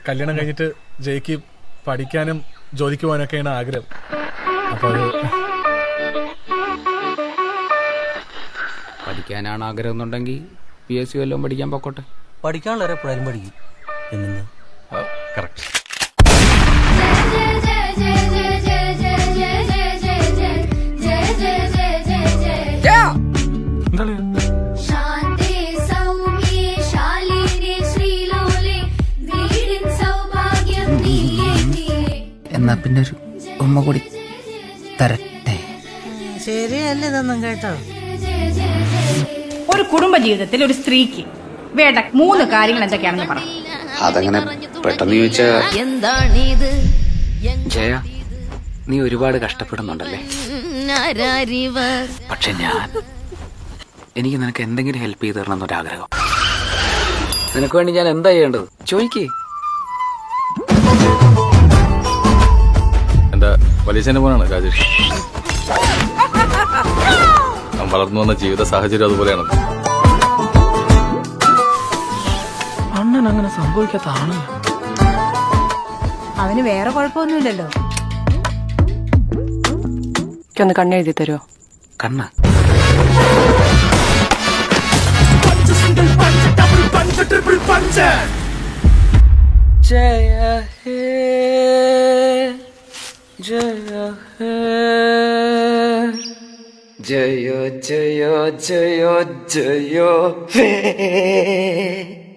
കല്യാണം കഴിഞ്ഞിട്ട് ജയ്ക്ക് പഠിക്കാനും ജോലിക്ക് പോകാനൊക്കെയാണ് ആഗ്രഹം അപ്പൊ അത് പഠിക്കാനാണ് ആഗ്രഹം എന്നുണ്ടെങ്കിൽ പി എസ് സി വല്ലതും പഠിക്കാൻ പൊക്കോട്ടെ പഠിക്കാനുള്ളവരെ എപ്പോഴായാലും പഠിക്കും പിന്നെന്താ കറക്റ്റ് ശാന്തേ സൗമ്യേ ശാലിനേ ശ്രീലോലേ വീടിൻ സൗഭാഗ്യം നീയേ നീയേ എന്നാ പിന്നെ ഒരു ഉമ്മ കൂടി തരട്ടെ ശരിയല്ല ഇതൊന്നും കേട്ടോ ഒരു കുടുംബ ജീവിതത്തിൽ ഒരു സ്ത്രീക്ക് വേണ്ട മൂന്ന് കാര്യങ്ങൾ എന്തൊക്കെയാണെന്ന് പറ അതങ്ങനെ പെട്ടെന്ന് ചോദിച്ചാ എന്താണിത് ജയ നീ ഒരുപാട് കഷ്ടപ്പെടുന്നുണ്ടല്ലേ ആരാരിവർ പക്ഷെ ഞാൻ എനിക്ക് നിനക്ക് എന്തെങ്കിലും ഹെൽപ്പ് ചെയ്തു തരണം എന്നൊരാഗ്രഹം നിനക്ക് വേണ്ടി ഞാൻ എന്താ ചെയ്യേണ്ടത് ചോദിക്കേ എന്റെ വലിയച്ഛന്റെ മോനാണ് രാജേഷ് അവൻ വളർന്നു വന്ന ജീവിത സാഹചര്യം അതുപോലെയാണ് അണ്ണൻ അങ്ങനെ സംഭവിക്കാത്ത ആണല്ലോ അവന് വേറെ കുഴപ്പമൊന്നുമില്ലല്ലോ ഒന്ന് കണ്ണെഴുതി തരുമോ കണ്ണ ജയ ഹേ ജയ ഹേ ജയ ജയ ജയ ജയ ഹേ